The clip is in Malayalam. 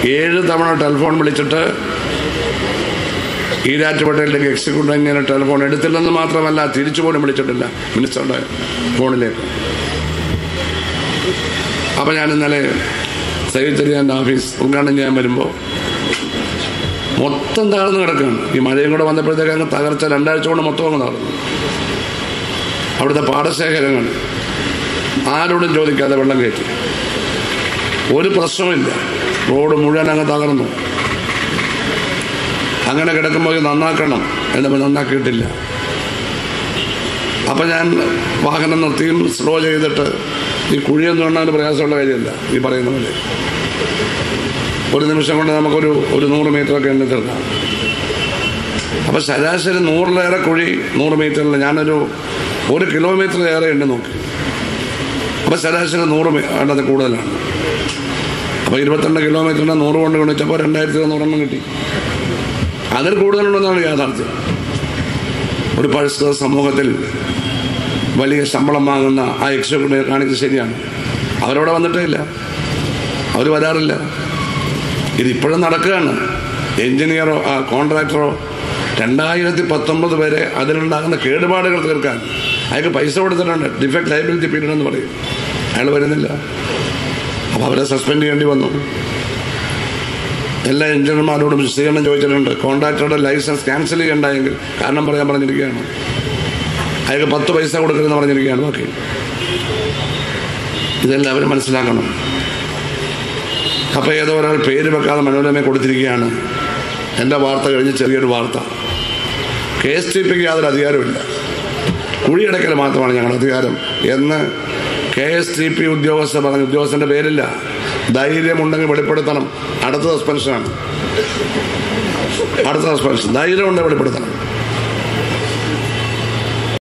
ഏഴ് തവണ ടെലിഫോൺ വിളിച്ചിട്ട് ഈരാറ്റുപേട്ടയിലേക്ക് എക്സിക്യൂട്ടീവ് എഞ്ചിനീയർ ടെലിഫോൺ എടുത്തില്ലെന്ന് മാത്രമല്ല തിരിച്ചു പോലും വിളിച്ചിട്ടില്ല മിനിസ്റ്ററുടെ ഫോണിലേക്ക് അപ്പം ഞാൻ ഇന്നലെ സെക്രട്ടറിയാൻ്റെ ഓഫീസ് ഉദ്ഘാടനം ചെയ്യാൻ വരുമ്പോൾ മൊത്തം തകർന്ന് കിടക്കുകയാണ് ഈ മഴയും കൂടെ വന്നപ്പോഴത്തേക്ക് അങ്ങ് തകർച്ച രണ്ടാഴ്ച കൊണ്ട് മൊത്തം അങ്ങ് തകർന്നു അവിടുത്തെ പാടശേഖരങ്ങൾ ആരോടും ചോദിക്കാതെ വെള്ളം കയറ്റി ഒരു പ്രശ്നമില്ല റോഡ് മുഴുവൻ അങ്ങ് തകർന്നു അങ്ങനെ കിടക്കുമ്പോൾ ഇത് നന്നാക്കണം എന്നപ്പോൾ നന്നാക്കിയിട്ടില്ല അപ്പം ഞാൻ വാഹനം നിർത്തിയും സ്ലോ ചെയ്തിട്ട് ഈ കുഴിയൊന്നും എണ്ണാൻ പ്രയാസമുള്ള കാര്യമല്ല ഈ പറയുന്ന പോലെ ഒരു നിമിഷം കൊണ്ട് നമുക്കൊരു ഒരു നൂറ് മീറ്ററൊക്കെ എണ്ണി തീർക്കാം അപ്പം ശരാശരി നൂറിലേറെ കുഴി നൂറ് മീറ്ററിൽ ഞാനൊരു ഒരു കിലോമീറ്റർ ഏറെ എണ്ണി നോക്കി അപ്പം ശരാശരി നൂറ് മീ- അതിനകത്ത് കൂടുതലാണ് അപ്പോൾ ഇരുപത്തിരണ്ട് കിലോമീറ്ററിൻ്റെ നൂറ് കൊണ്ട് ഗുണിച്ചപ്പോൾ രണ്ടായിരത്തി ഇരുന്നൂറെണ്ണം കിട്ടി അതിൽ കൂടുതലുണ്ടെന്നാണ് യാഥാർത്ഥ്യം ഒരു പരിസ്ഥിതി സമൂഹത്തിൽ വലിയ ശമ്പളം വാങ്ങുന്ന ആ എക്സിക്യൂട്ടീവ് കാണിച്ചത് ശരിയാണ് അവരവിടെ വന്നിട്ടേ ഇല്ല അവർ വരാറില്ല ഇതിപ്പോഴും നടക്കുകയാണ് എഞ്ചിനീയറോ ആ കോൺട്രാക്ടറോ രണ്ടായിരത്തി പത്തൊമ്പത് വരെ അതിലുണ്ടാകുന്ന കേടുപാടുകൾ തീർക്കാൻ അയാൾക്ക് പൈസ കൊടുത്തിട്ടുണ്ട് ഡിഫക്ട് ലൈബിലിറ്റി പീരീഡ് എന്ന് പറയും അയാൾ വരുന്നില്ല അപ്പോൾ അവരെ സസ്പെൻഡ് ചെയ്യേണ്ടി വന്നു എല്ലാ എഞ്ചിനീയർമാരോടും വിശദീകരണം ചോദിച്ചിട്ടുണ്ട് കോൺട്രാക്ടറുടെ ലൈസൻസ് ക്യാൻസൽ ചെയ്യണ്ടായെങ്കിൽ കാരണം പറയാൻ പറഞ്ഞിരിക്കുകയാണ് അയാൾക്ക് പത്ത് പൈസ കൊടുക്കരുതെന്ന് പറഞ്ഞിരിക്കുകയാണ് ബാക്കി ഇതെല്ലാവരും മനസ്സിലാക്കണം അപ്പോൾ ഏതോ ഒരാൾ പേര് വെക്കാതെ മനോരമയെ കൊടുത്തിരിക്കുകയാണ് എൻ്റെ വാർത്ത കഴിഞ്ഞ് ചെറിയൊരു വാർത്ത കെ എസ് ടി പിക്ക് യാതൊരു അധികാരമില്ല കുഴിയടക്കൽ മാത്രമാണ് ഞങ്ങളുടെ അധികാരം എന്ന് കെ എസ് ടി പി ഉദ്യോഗസ്ഥ പറഞ്ഞ ഉദ്യോഗസ്ഥൻ്റെ പേരില്ല ധൈര്യമുണ്ടെങ്കിൽ വെളിപ്പെടുത്തണം അടുത്ത സസ്പെൻഷനാണ് അടുത്ത സസ്പെൻഷൻ ധൈര്യമുണ്ടെങ്കിൽ വെളിപ്പെടുത്തണം